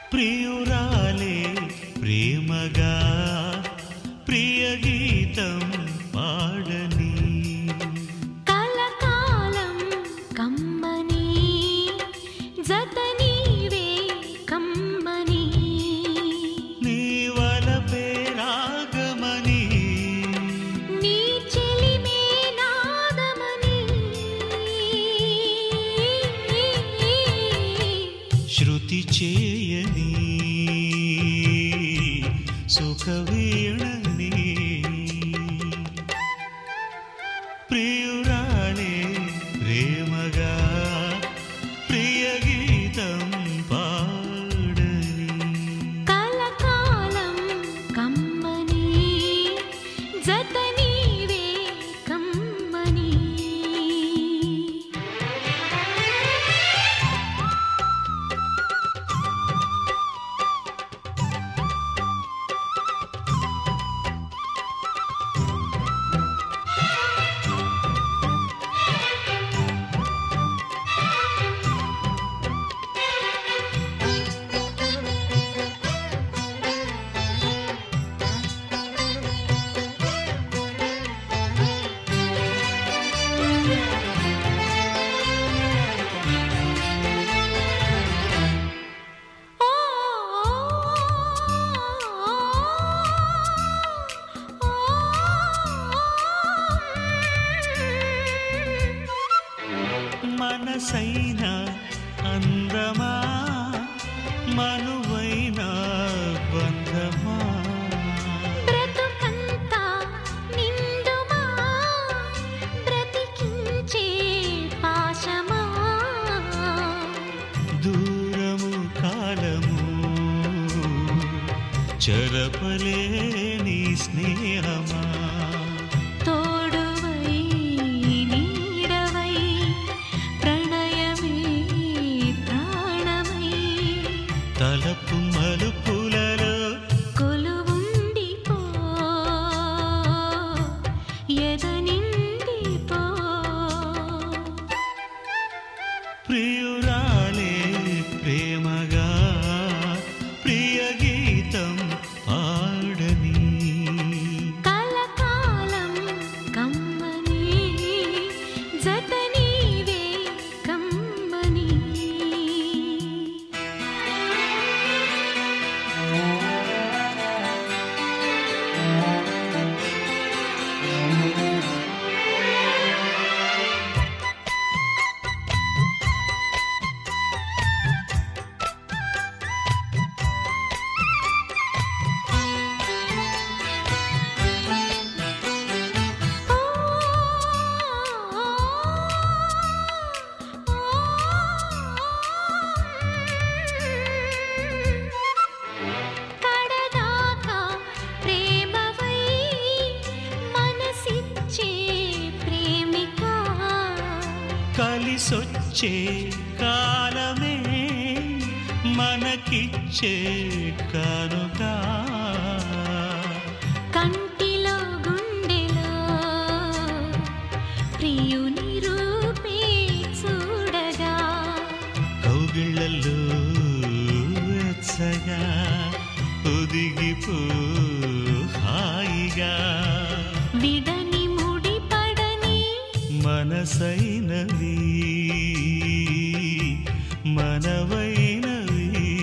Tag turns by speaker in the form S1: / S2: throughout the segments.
S1: ప్రియురాలే ప్రేమగా ప్రియ గీతం పాడని
S2: కలకాలం కమ్మని జతనీవే కమ్మని
S1: నీ వలపే రాగమని
S2: నీ చెలిమే నాదమని
S1: శృతి చేయని సుఖవీణని ప్రియురాలే ప్రేమగా ప్రియ గీతం పాడని
S2: కలకాలం కమ్మని జతనీవే కమ్మని ఓ
S1: మనసైన అందమా మనువైన బంధమా
S2: బ్రతుకంతా నిండుమా బ్రతికించే పాశమా
S1: దూరము కాలము చెరపలేని స్నేహమా
S2: తోడువై నీడవై ప్రణయమే ప్రాణమై
S1: తలపు మలుపులలో
S2: కొలువుండిపో ఎదనిండిపో
S1: ప్రియురాలే ప్రేమగా ప్రియ గీతం పాడని
S2: కలకాలం కమ్మని జతనీవే కమ్మని కడదాకా ప్రేమవై మనసిచ్చే ప్రేమిక
S1: కలిసొచ్చే కాలమే మనకిచ్చే కానుగా
S2: కంటిలో గుండెలో ప్రియుని రూపే చూడగా
S1: కౌగిళ్ళల్లో వెచ్చగా ఒదిగిపో హాయిగా
S2: విడని ముడిపడని
S1: మనసైనవి మనవైనవి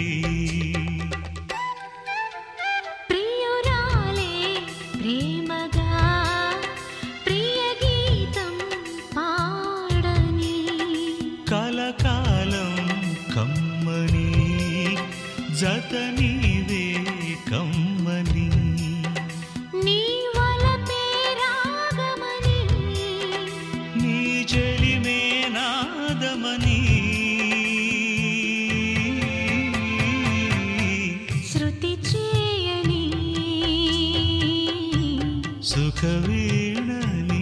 S2: ప్రియురాలే ప్రేమగా ప్రియ గీతం పాడని
S1: కలకాలం కమ్మని జతనీవే కమ్మని
S2: నీ వలపే రాగమని
S1: నీ చెలిమే నాదమని
S2: శృతి చేయని
S1: సుఖవీణని